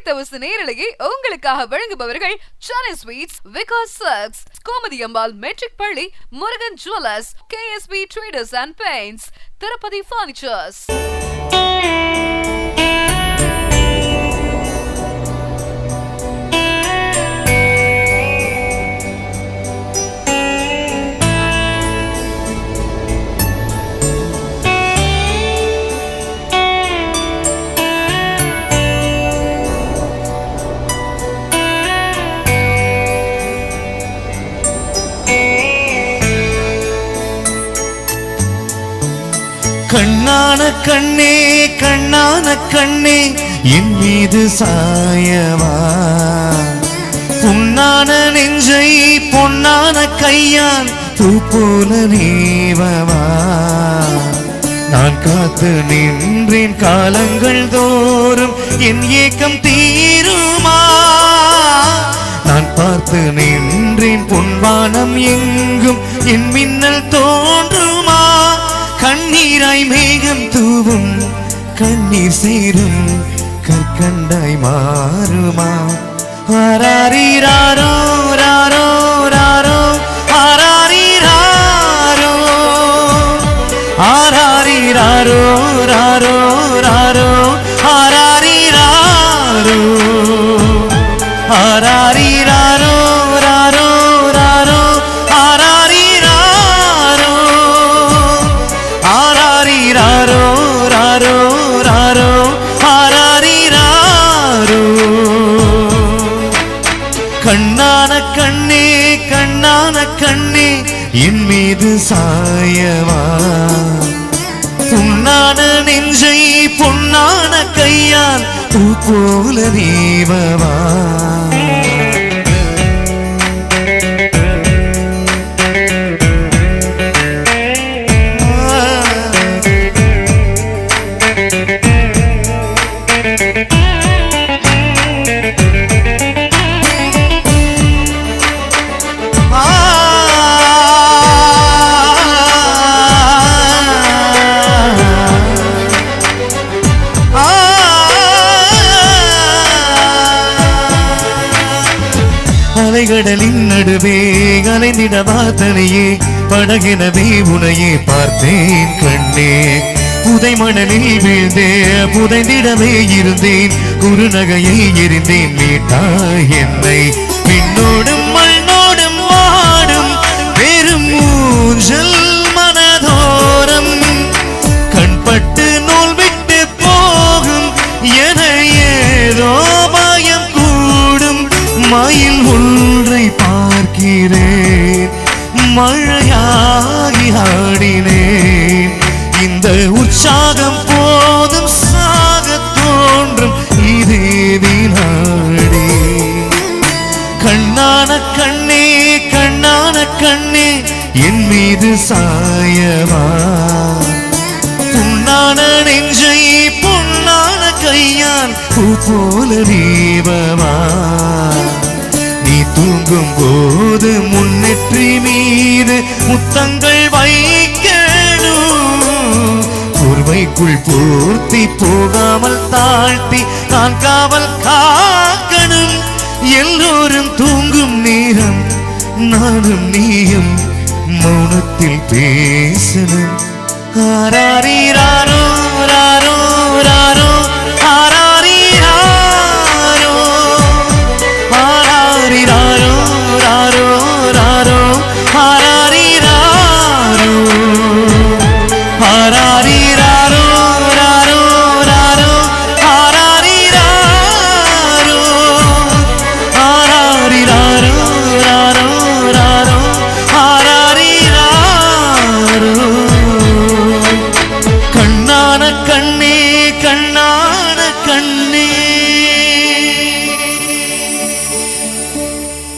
அடுத்த நேரலையை உங்களுக்காக வழங்குபவர்கள் சென்னை ஸ்வீட்ஸ் விகாஸ் சர்க்ஸ் கோமதி அம்பாள் மெட்ரிக் பள்ளி Murugan jewellers KSP traders and paints Tirupati furnitures கண்ணான கண்ணே கண்ணான கண்ணே என் மீது சாயவா புண்ணான நெஞ்சை பொன்னான கையால் பூ போல நீவவா நான் காத்து நின்றேன் காலங்கள் தோறும் என் ஏக்கம் தீருமா நான் பார்த்து நின்றேன் பொன்வானம் எங்கும் என் மின்னல் தோன்றுமா கண்ணீராய் மேகம் தூவும் கண்ணீர் சேரும் கற்கண்டாய் மாறுமா ஆராரிராரோ ராரோ ராரோ ஆராரிராரோ ஆராரிராரோ ராரோ ராரோ ஆராரிராரோ ஆராரிராரோ ராரோ ராரோ ஆராரிராரோ ஆராரிராரோ ராரோ ராரோ ஆராரிராரோ கண்ணான கண்ணே கண்ணான கண்ணே என் மீது சாயவா புண்ணான நெஞ்சை பொன்னான கையால் பூ போல நீவவா அலைகடலின் நடுவே அலைந்திட வார்த்தனையே படகெனவே உனையே பார்த்தேன் கண்ணே புதை மணலில் வீழ்ந்தே புதைந்திடவே இருந்தேன் குறுநகையை எரிந்தேன் மீட்டா என்னை பின்னோடும் மண்ணோடும் வாடும் பெரும் ஊஞ்சல் மனதோரம் கண்பட்டு நூல் விட்டு போகும் என ஏதோ பயம் கூடும் மயில் ஒன்றை பார்க்கிறேன் மழையாகி ஆடினேன் இந்த உற்சாகம் போதும் சாக தோன்றும் இதே வினாடி கண்ணான கண்ணே கண்ணான கண்ணே என் மீது சாயவா புண்ணான நெஞ்சை பொன்னான கையால் பூ போல நீவவா நீ தூங்கும் போது முன்னெற்றி மீது முத்தங்கள் வைக்கணும் போர்வைக்குள் பூர்த்தி போகாமல் தாழ்த்தி நான் காவல் காக்கணும் எல்லோரும் தூங்கும் நேரம் நானும் நீயும் மௌனத்தில் பேசணும் ஆராரிராரோ ராரோ